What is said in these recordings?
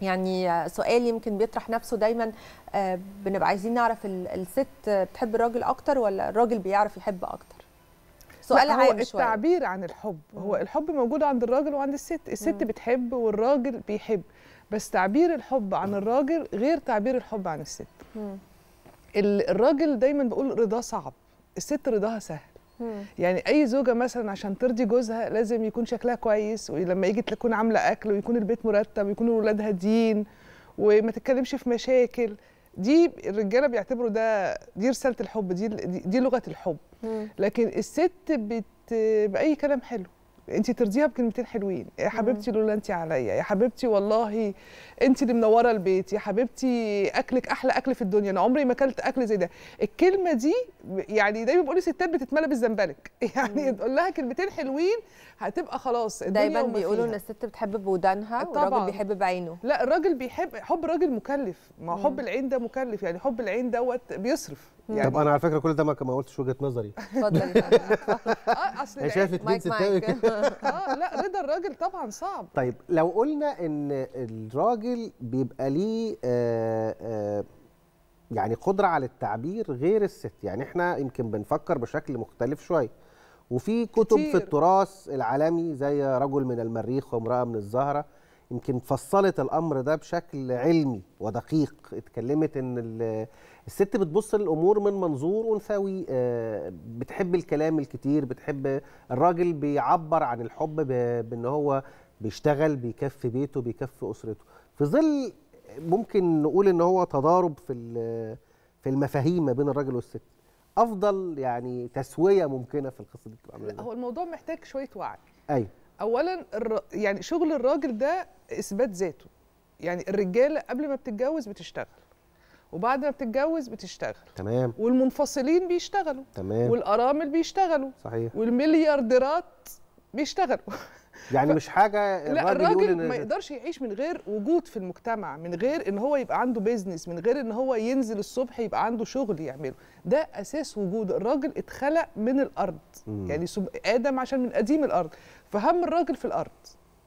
يعني سؤال يمكن بيطرح نفسه دايما آه، بنبقى عايزين نعرف ال- الست بتحب الراجل اكتر ولا الراجل بيعرف يحب اكتر سؤال لا، هو عام شويه التعبير عن الحب هو مم. الحب موجود عند الراجل وعند الست الست مم. بتحب والراجل بيحب بس تعبير الحب عن الراجل غير تعبير الحب عن الست مم. ال- الراجل دايما بقول رضاه صعب الست رضاها سهل مم. يعني اي زوجه مثلا عشان ترضي جوزها لازم يكون شكلها كويس ولما يجي تكون عامله اكل ويكون البيت مرتب ويكون الولاد هاديين وما تتكلمش في مشاكل دي الرجاله بيعتبروا ده دي رساله الحب دي دي, دي لغه الحب مم. لكن الست بت باي كلام حلو انت ترضيها بكلمتين حلوين يا حبيبتي لولا انت عليا يا حبيبتي والله انت اللي منوره البيت يا حبيبتي اكلك احلى اكل في الدنيا انا عمري ما اكلت اكل زي ده الكلمه دي يعني دايما بقول الستات بتتملى بالزنبلك يعني تقول لها كلمتين حلوين هتبقى خلاص الدنيا دايما وما بيقولوا ان فيها. الست بتحب بودانها طبعاً. والراجل بيحب بعينه لا الراجل بيحب حب الراجل مكلف ما هو مم. حب العين ده مكلف يعني حب العين دوت بيصرف يعني طب انا على فكره كل ده ما ما قلتش وجهه نظري اتفضل يا فندم. اه اصل انا العين- شايف اتنين مايك ستات معاك كده. اه لا رضا الراجل طبعا صعب طيب لو قلنا ان الراجل بيبقى ليه آه، آه، يعني قدره على التعبير غير الست يعني احنا يمكن بنفكر بشكل مختلف شويه وفي كتب في كتير. التراث العالمي زي رجل من المريخ وامراه من الزهره يمكن فصلت الامر ده بشكل علمي ودقيق اتكلمت ان ال- الست بتبص للامور من منظور انثوي آه، بتحب الكلام الكتير بتحب الراجل بيعبر عن الحب ب- بان هو بيشتغل بيكفي بيته بيكفي اسرته في ظل ممكن نقول ان هو تضارب في ال- في المفاهيم ما بين الراجل والست افضل يعني تسويه ممكنه في القصه دي بتبقى عامله لا ازاي هو الموضوع محتاج شويه وعي ايوه اولا الر... يعني شغل الراجل ده اثبات ذاته يعني الرجاله قبل ما بتتجوز بتشتغل وبعد ما بتتجوز بتشتغل تمام والمنفصلين بيشتغلوا تمام والارامل بيشتغلوا صحيح والمليارديرات بيشتغلوا يعني مش حاجه لا الراجل يقول الراجل ما ان يقدرش يعيش من غير وجود في المجتمع من غير ان هو يبقى عنده بيزنس من غير ان هو ينزل الصبح يبقى عنده شغل يعمله ده اساس وجود الراجل اتخلق من الارض مم. يعني سب- ادم عشان من قديم الارض فهم الراجل في الارض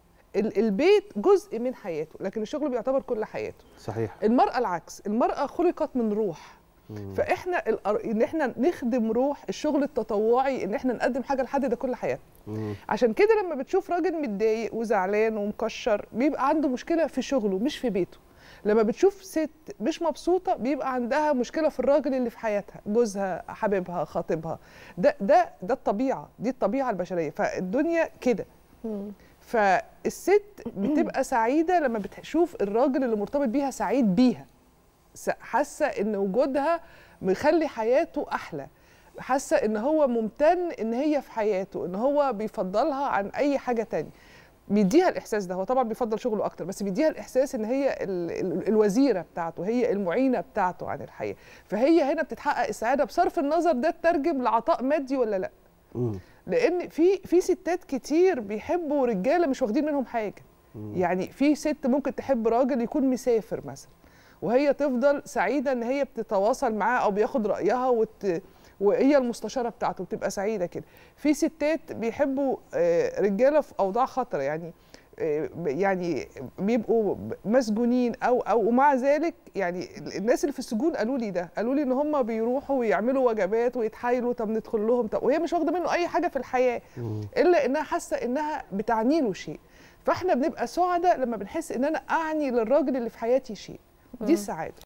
ال- البيت جزء من حياته لكن الشغل بيعتبر كل حياته صحيح المراه العكس المراه خلقت من روح مم. فاحنا الأر- ان احنا نخدم روح الشغل التطوعي ان احنا نقدم حاجه لحد ده كل حياتنا مم. عشان كده لما بتشوف راجل متضايق وزعلان ومكشر بيبقى عنده مشكله في شغله مش في بيته لما بتشوف ست مش مبسوطه بيبقى عندها مشكله في الراجل اللي في حياتها جوزها حبيبها خاطبها ده ده ده الطبيعه دي الطبيعه البشريه فالدنيا كده مم. فالست بتبقى سعيده لما بتشوف الراجل اللي مرتبط بيها سعيد بيها س- حاسه ان وجودها مخلي حياته احلى حاسه ان هو ممتن ان هي في حياته ان هو بيفضلها عن اي حاجه تانية بيديها الاحساس ده هو طبعا بيفضل شغله اكتر بس بيديها الاحساس ان هي ال ال الوزيره بتاعته هي المعينه بتاعته عن الحياه فهي هنا بتتحقق السعاده بصرف النظر ده ترجم لعطاء مادي ولا لا مم. لان في في ستات كتير بيحبوا رجاله مش واخدين منهم حاجه يعني في ست ممكن تحب راجل يكون مسافر مثلا وهي تفضل سعيده ان هي بتتواصل معاه او بياخد رايها وت... وهي المستشاره بتاعته بتبقى سعيده كده في ستات بيحبوا آه، رجاله في اوضاع خطره يعني آه، يعني بيبقوا مسجونين او او ومع ذلك يعني الناس اللي في السجون قالوا لي ده قالوا لي ان هم بيروحوا ويعملوا وجبات ويتحايلوا طب ندخل لهم طب وهي مش واخده منه اي حاجه في الحياه مم. الا انها حاسه انها بتعني له شيء فاحنا بنبقى سعداء لما بنحس ان انا اعني للراجل اللي في حياتي شيء دي السعاده